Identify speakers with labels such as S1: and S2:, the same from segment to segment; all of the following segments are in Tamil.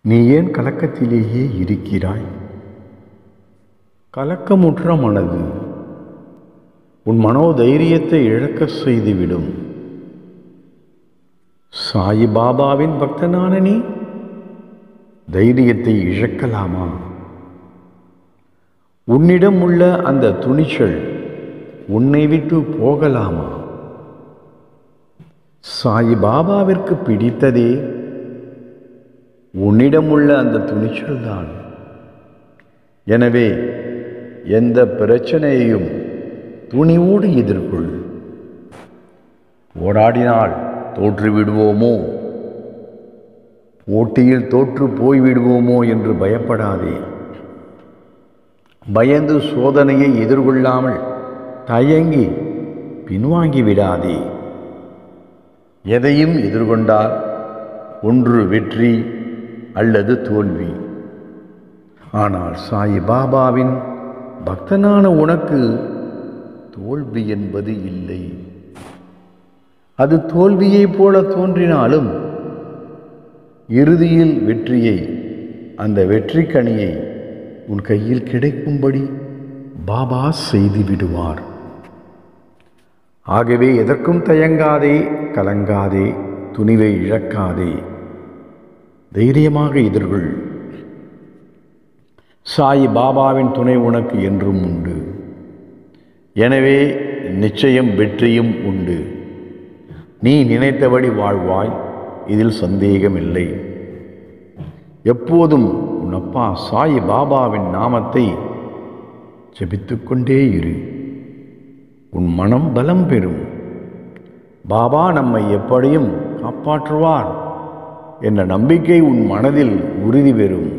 S1: நீ ஏன் கலக்கத்திலேயே இருக்கிறாய் கலக்கமுற்ற மனது உன் மனோதைரியத்தை இழக்க செய்துவிடும் சாயி பாபாவின் பக்தனான நீ தைரியத்தை இழக்கலாமா உன்னிடம் உள்ள அந்த துணிச்சல் உன்னை விட்டு போகலாமா சாயி பாபாவிற்கு பிடித்ததே உன்னிடம் உள்ள அந்த துணிச்சல் தான் எனவே எந்த பிரச்சனையையும் துணிவோடு எதிர்கொள் போராடினால் தோற்று விடுவோமோ போட்டியில் தோற்று போய்விடுவோமோ என்று பயப்படாதே பயந்து சோதனையை எதிர்கொள்ளாமல் தயங்கி பின்வாங்கி விடாதே எதையும் எதிர்கொண்டால் ஒன்று வெற்றி அல்லது தோல்வி ஆனால் சாய் பாபாவின் பக்தனான உனக்கு தோல்வி என்பது இல்லை அது தோல்வியைப் போல தோன்றினாலும் இறுதியில் வெற்றியை அந்த வெற்றி கனியை உன் கையில் கிடைக்கும்படி பாபா செய்து விடுவார் ஆகவே எதற்கும் தயங்காதே கலங்காதே துணிவை இழக்காதே தைரியமாக எதிர்கொள் சாய் பாபாவின் துணை உனக்கு என்றும் உண்டு எனவே நிச்சயம் வெற்றியும் உண்டு நீ நினைத்தபடி வாழ்வாய் இதில் சந்தேகமில்லை எப்போதும் உன் அப்பா சாய் பாபாவின் நாமத்தை ஜெபித்துக்கொண்டே இரு உன் மனம் பலம் பெறும் பாபா நம்மை எப்படியும் காப்பாற்றுவார் என்ற நம்பிக்கை உன் மனதில் உறுதி பெறும்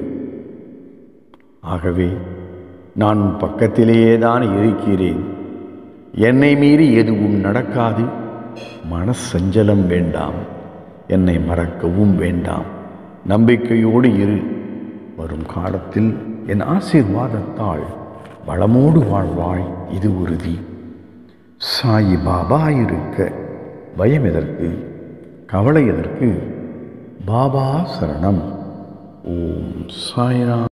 S1: ஆகவே நான் உன் பக்கத்திலேயே தான் இருக்கிறேன் என்னை மீறி எதுவும் நடக்காது மனசஞ்சலம் வேண்டாம் என்னை மறக்கவும் வேண்டாம் நம்பிக்கையோடு இரு வரும் காலத்தில் என் ஆசீர்வாதத்தால் வளமோடு வாழ்வாய் இது உறுதி சாயி பாபா இருக்க பயம் எதற்கு கவலை எதற்கு பாபா சரணம் ஓம் சாய்ராம்